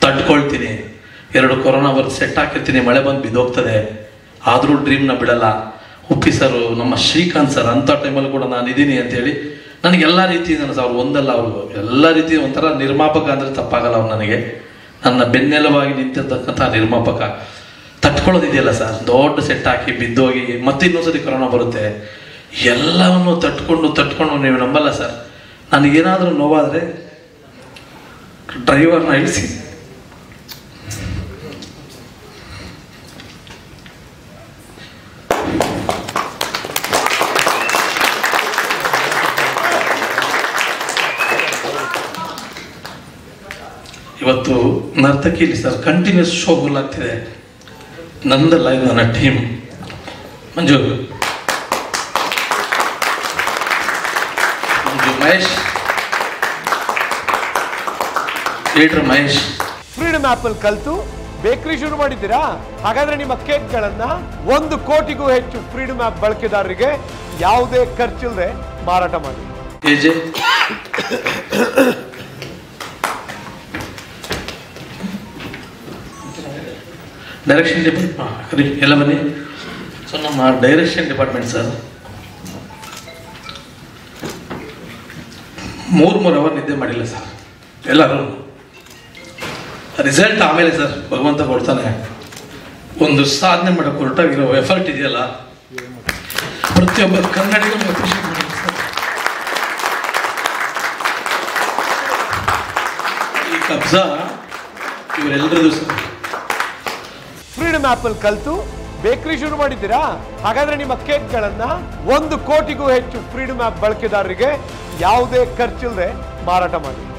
ತಡ್ಕೊಳ್ತೀನಿ ಎರಡು ಕೊರೋನಾ ಬರ್ದು ಸೆಟ್ ಹಾಕಿರ್ತೀನಿ ಮಳೆ ಬಂದು ಬಿದ್ದೋಗ್ತದೆ ಆದರೂ ಡ್ರೀಮ್ನ ಬಿಡಲ್ಲ ಉಪ್ಪಿ ಸರ್ ನಮ್ಮ ಶ್ರೀಕಾಂತ್ ಸರ್ ಅಂಥ ಟೈಮಲ್ಲಿ ಕೂಡ ನಾನು ಇದ್ದೀನಿ ಅಂತೇಳಿ ನನಗೆ ಎಲ್ಲ ರೀತಿಯಿಂದ ಸರ್ ಅವ್ರು ಒಂದಲ್ಲ ಅವರು ಎಲ್ಲ ರೀತಿ ಒಂಥರ ನಿರ್ಮಾಪಕ ಅಂದರೆ ತಪ್ಪಾಗಲ್ಲ ಅವ್ರು ನನಗೆ ನನ್ನ ಬೆನ್ನೆಲುಬಾಗಿ ನಿಂತಿರ್ತಕ್ಕಂಥ ನಿರ್ಮಾಪಕ ತಟ್ಕೊಳ್ಳೋದಿದೆಯಲ್ಲ ಸರ್ ದೊಡ್ಡ ಸೆಟ್ ಹಾಕಿ ಬಿದ್ದೋಗಿ ಮತ್ತೆ ಇನ್ನೊಂದ್ಸತಿ ಕೊರೋನಾ ಬರುತ್ತೆ ಎಲ್ಲವನ್ನು ತಟ್ಕೊಂಡು ತಟ್ಕೊಂಡು ನೀವು ನಂಬಲ್ಲ ಸರ್ ನನಗೇನಾದರೂ ನೋವಾದರೆ ಡ್ರೈವರ್ನ ಇಳಿಸಿ ಇವತ್ತು ನರ್ತಕಿಲಿ ಸರ್ ಕಂಟಿನ್ಯೂಸ್ ಶೋಗಳು ಆಗ್ತಿದೆ ನಂದಲ್ಲ ಇದು ನನ್ನ team Manju Manju Mahesh leader Mahesh freedom app ಅಲ್ಲಿ ಕಲ್ತು ಬೇಕರಿ ಶುರು ಮಾಡಿದ್ದೀರಾ ಹಾಗಾದ್ರೆ ನಿಮ್ಮ ಕೇಕ್ಗಳನ್ನ ಒಂದು ಕೋಟಿಗೂ ಹೆಚ್ಚು ಫ್ರೀಡಮ್ ಆಪ್ ಬಳಕೆದಾರರಿಗೆ ಯಾವುದೇ ಖರ್ಚಿಲ್ಲದೆ ಮಾರಾಟ ಮಾಡಿ ಎಜೆ ಡೈರೆಕ್ಷನ್ ಡಿಪಾರ್ಟ್ಮೆಂಟ್ ರೀ ಎಲ್ಲ ಬನ್ನಿ ಸೊ ನಮ್ಮ ಡೈರೆಕ್ಷನ್ ಡಿಪಾರ್ಟ್ಮೆಂಟ್ ಸರ್ ಮೂರು ಮೂರು ಅವರ್ ನಿದ್ದೆ ಮಾಡಿಲ್ಲ ಸರ್ ಎಲ್ಲರೂ ರಿಸಲ್ಟ್ ಆಮೇಲೆ ಸರ್ ಭಗವಂತ ಕೊಡ್ತಾನೆ ಒಂದು ಸಾಧನೆ ಮಾಡೋಕೆ ಹೊರಟಾಗಿರೋ ಎಫರ್ಟ್ ಇದೆಯಲ್ಲ ಪ್ರತಿಯೊಬ್ಬ ಕನ್ನಡಿಗರು ಅಪ್ರಿಷಿಯೇಟ್ ಮಾಡಿ ಸರ್ ಈ ಕಬ್ಜಾ ಇವರೆಲ್ಲರದು ಸರ್ ಫ್ರೀಡಮ್ ಆಪ್ ಅಲ್ಲಿ ಕಲ್ತು ಬೇಕರಿ ಶುರು ಮಾಡಿದ್ದೀರಾ ಹಾಗಾದ್ರೆ ನಿಮ್ಮ ಕೇಕ್ಗಳನ್ನ ಒಂದು ಕೋಟಿಗೂ ಹೆಚ್ಚು ಫ್ರೀಡಮ್ ಆಪ್ ಬಳಕೆದಾರರಿಗೆ ಯಾವುದೇ ಖರ್ಚಿಲ್ಲದೆ ಮಾರಾಟ ಮಾಡಿ